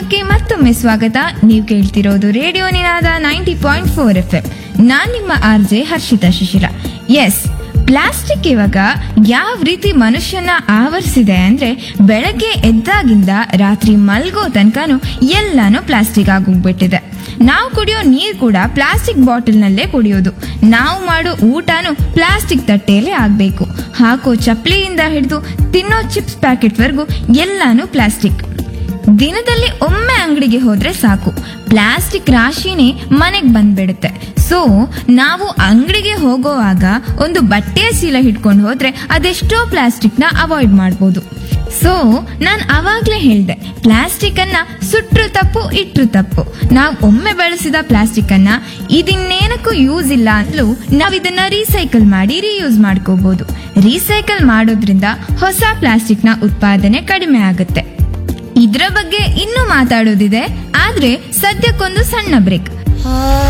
ಕಾರ್ಯಕ್ರಮಕ್ಕೆ ಮತ್ತೊಮ್ಮೆ ಸ್ವಾಗತ ನೀವು ಕೇಳ್ತಿರೋದು radio Ninaada ninety point four F M ನಾನ್ ನಿಮ್ಮ R J Harshita Shishira S plastic ಇವಾಗ ಯಾವ ರೀತಿ ಮನುಷ್ಯನ ಆವರಿಸಿದೆ ಅಂದ್ರೆ ಬೆಳಗ್ಗೆ ಎದ್ದಾಗಿಂದ ರಾತ್ರಿ ಮಲ್ಗೋ ತನಕನು ಎಲ್ಲಾನು ಪ್ಲಾಸ್ಟಿಕ್ ಆಗೋಗ್ಬಿಟ್ಟಿದೆ ನಾವು ಕುಡಿಯೋ ನೀರು ಕೂಡ ಪ್ಲಾಸ್ಟಿಕ್ ಬಾಟಲ್ನಲ್ಲೇ ಕುಡಿಯೋದು ನಾವು ಮಾಡೋ ಊಟನೂ ಪ್ಲಾಸ್ಟಿಕ್ ತಟ್ಟೆಯಲ್ಲೇ ಆಗಬೇಕು ಹಾಕೋ ಚಪ್ಪಲಿಯಿಂದ ಹಿಡಿದು ತಿನ್ನೋ ಚಿಪ್ಸ್ ಪ್ಯಾಕೆಟ್ವರೆಗೂ ಎಲ್ಲಾನು ಪ್ಲಾಸ್ಟಿಕ್ ದಿನದಲ್ಲಿ ಒಮ್ಮೆ ಅಂಗಡಿಗೆ ಹೋದ್ರೆ ಸಾಕು ಪ್ಲಾಸ್ಟಿಕ್ ರಾಶಿನೇ ಮನೆಗೆ ಬಂದ್ಬಿಡುತ್ತೆ ಸೊ ನಾವು ಅಂಗಡಿಗೆ ಹೋಗೋವಾಗ ಒಂದು ಬಟ್ಟೆಯ ಚೀಲ ಹಿಡ್ಕೊಂಡು ಹೋದ್ರೆ ಅದೆಷ್ಟೋ ಪ್ಲಾಸ್ಟಿಕ್ನ ಅವಾಯ್ಡ್ ಮಾಡ್ಬೋದು ಸೊ ನಾನು ಅವಾಗ್ಲೇ ಹೇಳ್ದೆ ಪ್ಲಾಸ್ಟಿಕ್ ಅನ್ನ ಸುಟ್ರು ತಪ್ಪು ಇಟ್ರು ತಪ್ಪು ನಾವು ಒಮ್ಮೆ ಬಳಸಿದ ಪ್ಲಾಸ್ಟಿಕ್ ಅನ್ನ ಇದಿನ್ನೇನಕ್ಕೂ ಯೂಸ್ ಇಲ್ಲ ಅಂತಲೂ ನಾವ್ ಇದನ್ನ ರೀಸೈಕಲ್ ಮಾಡಿ ರೀಯೂಸ್ ಮಾಡ್ಕೋಬಹುದು ರೀಸೈಕಲ್ ಮಾಡೋದ್ರಿಂದ ಹೊಸ ಪ್ಲಾಸ್ಟಿಕ್ ನ ಉತ್ಪಾದನೆ ಕಡಿಮೆ ಆಗುತ್ತೆ ಇದ್ರ ಬಗ್ಗೆ ಇನ್ನೂ ಮಾತಾಡೋದಿದೆ ಆದ್ರೆ ಸದ್ಯಕ್ಕೊಂದು ಸಣ್ಣ ಬ್ರೇಕ್ ಆ